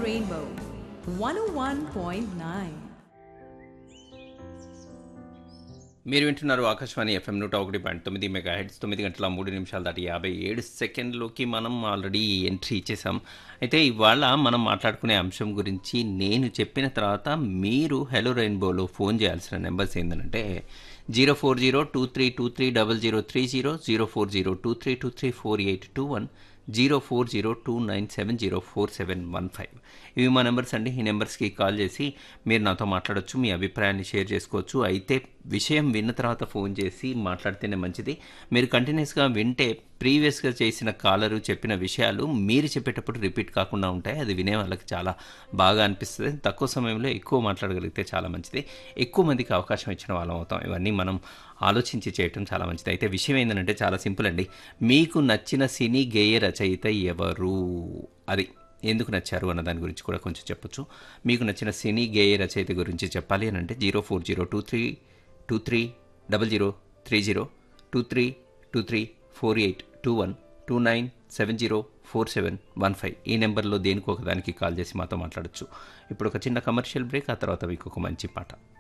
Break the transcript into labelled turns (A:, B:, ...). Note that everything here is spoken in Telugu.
A: Rainbow 101.9.
B: మీరు వింటున్నారు ఆకాశవాణి ఎఫ్ఎం నూట ఒకటి పాయింట్ తొమ్మిది మెగా హెడ్స్ తొమ్మిది గంటల మూడు నిమిషాలు దాటి యాభై ఏడు సెకండ్లోకి మనం ఆల్రెడీ ఎంట్రీ ఇచ్చేసాం అయితే ఇవాళ మనం మాట్లాడుకునే అంశం గురించి నేను చెప్పిన తర్వాత మీరు హెలో రెయిన్బోలో ఫోన్ చేయాల్సిన నెంబర్స్ ఏంటంటే zero four zero two three two three double zero three zero zero four zero two three two three four eight two one zero four zero two nine seven zero four seven one five ఇవి మా నెంబర్స్ అండి ఈ నెంబర్స్కి కాల్ చేసి మీరు నాతో మాట్లాడొచ్చు మీ అభిప్రాయాన్ని షేర్ చేసుకోవచ్చు అయితే విషయం విన్న తర్వాత ఫోన్ చేసి మాట్లాడితేనే మంచిది మీరు కంటిన్యూస్గా వింటే ప్రీవియస్గా చేసిన కాలరు చెప్పిన విషయాలు మీరు చెప్పేటప్పుడు రిపీట్ కాకుండా ఉంటాయి అది వినే వాళ్ళకి చాలా బాగా అనిపిస్తుంది తక్కువ సమయంలో ఎక్కువ మాట్లాడగలిగితే చాలా మంచిది ఎక్కువ మందికి అవకాశం ఇచ్చిన వాళ్ళం అవుతాం ఇవన్నీ మనం ఆలోచించి చేయటం చాలా మంచిది అయితే విషయం ఏంటంటే చాలా సింపుల్ అండి మీకు నచ్చిన సినీ గేయ రచయిత ఎవరు అది ఎందుకు నచ్చారు అన్న దాని గురించి కూడా కొంచెం చెప్పొచ్చు మీకు నచ్చిన సినీ గేయ రచయిత గురించి చెప్పాలి అని అంటే zero four zero two three two three double zero three zero two three two three four eight two one two nine seven zero four seven one five ఈ నెంబర్లో దేనికి ఒకదానికి కాల్ చేసి మాతో మాట్లాడచ్చు ఇప్పుడు ఒక చిన్న కమర్షియల్ బ్రేక్ ఆ తర్వాత మీకు ఒక మంచి పాట